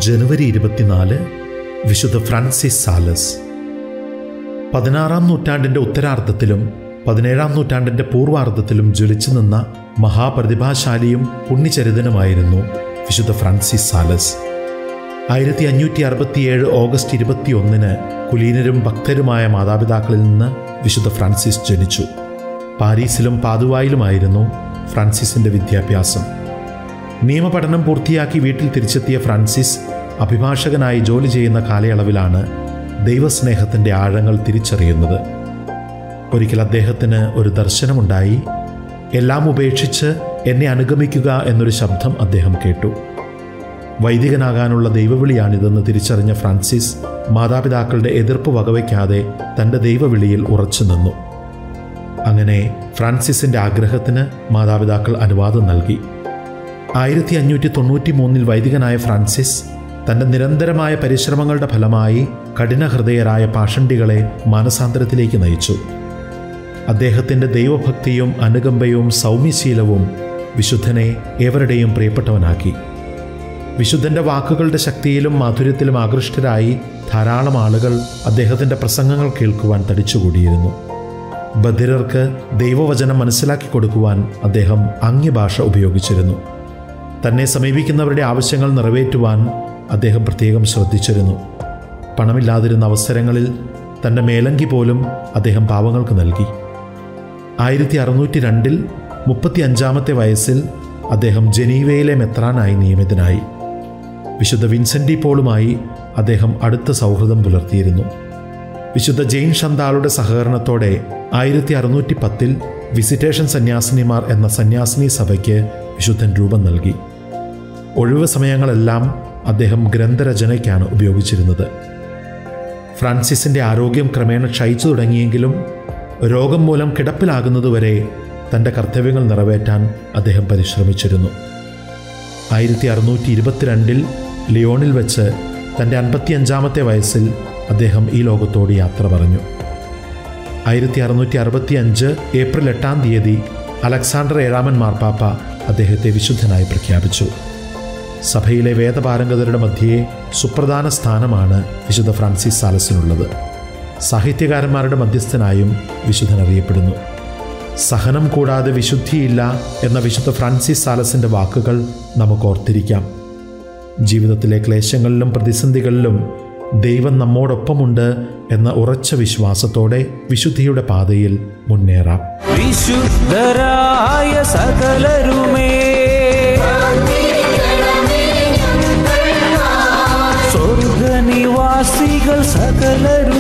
ജനുവരി ഇരുപത്തിനാല് വിശുദ്ധ Francis Sales പതിനാറാം നൂറ്റാണ്ടിൻ്റെ ഉത്തരാർദ്ധത്തിലും പതിനേഴാം നൂറ്റാണ്ടിൻ്റെ പൂർവാർദ്ധത്തിലും ജ്വലിച്ചു നിന്ന മഹാപ്രതിഭാശാലിയും പുണ്യചരിതനുമായിരുന്നു വിശുദ്ധ ഫ്രാൻസിസ് സാലസ് ആയിരത്തി അഞ്ഞൂറ്റി അറുപത്തിയേഴ് ഓഗസ്റ്റ് ഇരുപത്തിയൊന്നിന് കുലീനരും ഭക്തരുമായ മാതാപിതാക്കളിൽ നിന്ന് വിശുദ്ധ ഫ്രാൻസിസ് ജനിച്ചു പാരീസിലും പാതുവായിലുമായിരുന്നു ഫ്രാൻസിസിൻ്റെ വിദ്യാഭ്യാസം നിയമപഠനം പൂർത്തിയാക്കി വീട്ടിൽ തിരിച്ചെത്തിയ ഫ്രാൻസിസ് അഭിഭാഷകനായി ജോലി ചെയ്യുന്ന കാലയളവിലാണ് ദൈവസ്നേഹത്തിൻ്റെ ആഴങ്ങൾ തിരിച്ചറിയുന്നത് ഒരിക്കൽ അദ്ദേഹത്തിന് ഒരു ദർശനമുണ്ടായി എല്ലാം ഉപേക്ഷിച്ച് എന്നെ അനുഗമിക്കുക എന്നൊരു ശബ്ദം അദ്ദേഹം കേട്ടു വൈദികനാകാനുള്ള ദൈവവിളിയാണിതെന്ന് തിരിച്ചറിഞ്ഞ ഫ്രാൻസിസ് മാതാപിതാക്കളുടെ എതിർപ്പ് വകവയ്ക്കാതെ തൻ്റെ ദൈവവിളിയിൽ ഉറച്ചു നിന്നു അങ്ങനെ ഫ്രാൻസിസിൻ്റെ ആഗ്രഹത്തിന് മാതാപിതാക്കൾ അനുവാദം നൽകി ആയിരത്തി അഞ്ഞൂറ്റി തൊണ്ണൂറ്റി മൂന്നിൽ വൈദികനായ ഫ്രാൻസിസ് തൻ്റെ നിരന്തരമായ പരിശ്രമങ്ങളുടെ ഫലമായി കഠിനഹൃദയരായ പാഷണ്ടികളെ മാനസാന്തരത്തിലേക്ക് നയിച്ചു അദ്ദേഹത്തിൻ്റെ ദൈവഭക്തിയും അനുകമ്പയും സൗമ്യശീലവും വിശുദ്ധനെ ഏവരുടെയും പ്രിയപ്പെട്ടവനാക്കി വിശുദ്ധൻ്റെ വാക്കുകളുടെ ശക്തിയിലും മാധുര്യത്തിലും ആകൃഷ്ടരായി ധാരാളം ആളുകൾ അദ്ദേഹത്തിൻ്റെ പ്രസംഗങ്ങൾ കേൾക്കുവാൻ തടിച്ചുകൂടിയിരുന്നു ബധിരർക്ക് ദൈവവചനം മനസ്സിലാക്കി കൊടുക്കുവാൻ അദ്ദേഹം അന്യഭാഷ ഉപയോഗിച്ചിരുന്നു തന്നെ സമീപിക്കുന്നവരുടെ ആവശ്യങ്ങൾ നിറവേറ്റുവാൻ അദ്ദേഹം പ്രത്യേകം ശ്രദ്ധിച്ചിരുന്നു പണമില്ലാതിരുന്ന അവസരങ്ങളിൽ തൻ്റെ മേലങ്കി പോലും അദ്ദേഹം പാവങ്ങൾക്ക് നൽകി ആയിരത്തി അറുന്നൂറ്റി രണ്ടിൽ മുപ്പത്തി അഞ്ചാമത്തെ വയസ്സിൽ അദ്ദേഹം ജനീവയിലെ മെത്രാനായി നിയമിതനായി വിശുദ്ധ വിൻസെൻ്റി പോളുമായി അദ്ദേഹം അടുത്ത സൗഹൃദം പുലർത്തിയിരുന്നു വിശുദ്ധ ജെയിൻ ഷന്താളുടെ സഹകരണത്തോടെ ആയിരത്തി അറുന്നൂറ്റി പത്തിൽ വിസിറ്റേഷൻ സന്യാസിനിമാർ എന്ന സന്യാസിനി സഭയ്ക്ക് വിശുദ്ധൻ രൂപം നൽകി ഒഴിവ് സമയങ്ങളെല്ലാം അദ്ദേഹം ഗ്രന്ഥരചനയ്ക്കാണ് ഉപയോഗിച്ചിരുന്നത് ഫ്രാൻസിസിൻ്റെ ആരോഗ്യം ക്രമേണ ക്ഷയിച്ചു തുടങ്ങിയെങ്കിലും രോഗം മൂലം കിടപ്പിലാകുന്നതുവരെ തൻ്റെ കർത്തവ്യങ്ങൾ നിറവേറ്റാൻ അദ്ദേഹം പരിശ്രമിച്ചിരുന്നു ആയിരത്തി അറുന്നൂറ്റി ഇരുപത്തിരണ്ടിൽ ലിയോണിൽ വെച്ച് തൻ്റെ അൻപത്തിയഞ്ചാമത്തെ വയസ്സിൽ അദ്ദേഹം ഈ ലോകത്തോട് യാത്ര പറഞ്ഞു ആയിരത്തി അറുന്നൂറ്റി അറുപത്തി അഞ്ച് ഏപ്രിൽ എട്ടാം തീയതി അലക്സാണ്ടർ ഏഴാമൻ മാർപ്പാപ്പ അദ്ദേഹത്തെ വിശുദ്ധനായി പ്രഖ്യാപിച്ചു സഭയിലെ വേദപാരംഗതരുടെ മധ്യേ സുപ്രധാന സ്ഥാനമാണ് വിശുദ്ധ ഫ്രാൻസിസ് സാലസിനുള്ളത് സാഹിത്യകാരന്മാരുടെ മധ്യസ്ഥനായും വിശുദ്ധൻ അറിയപ്പെടുന്നു സഹനം കൂടാതെ വിശുദ്ധിയില്ല എന്ന വിശുദ്ധ ഫ്രാൻസിസ് സാലസിൻ്റെ വാക്കുകൾ നമുക്ക് ഓർത്തിരിക്കാം ജീവിതത്തിലെ ക്ലേശങ്ങളിലും പ്രതിസന്ധികളിലും ദൈവം നമ്മോടൊപ്പമുണ്ട് എന്ന ഉറച്ച വിശ്വാസത്തോടെ വിശുദ്ധിയുടെ പാതയിൽ മുന്നേറാം വിശുദ്ധരായ സകലരുമേ സ്വർഗനിവാസികൾ സകലരും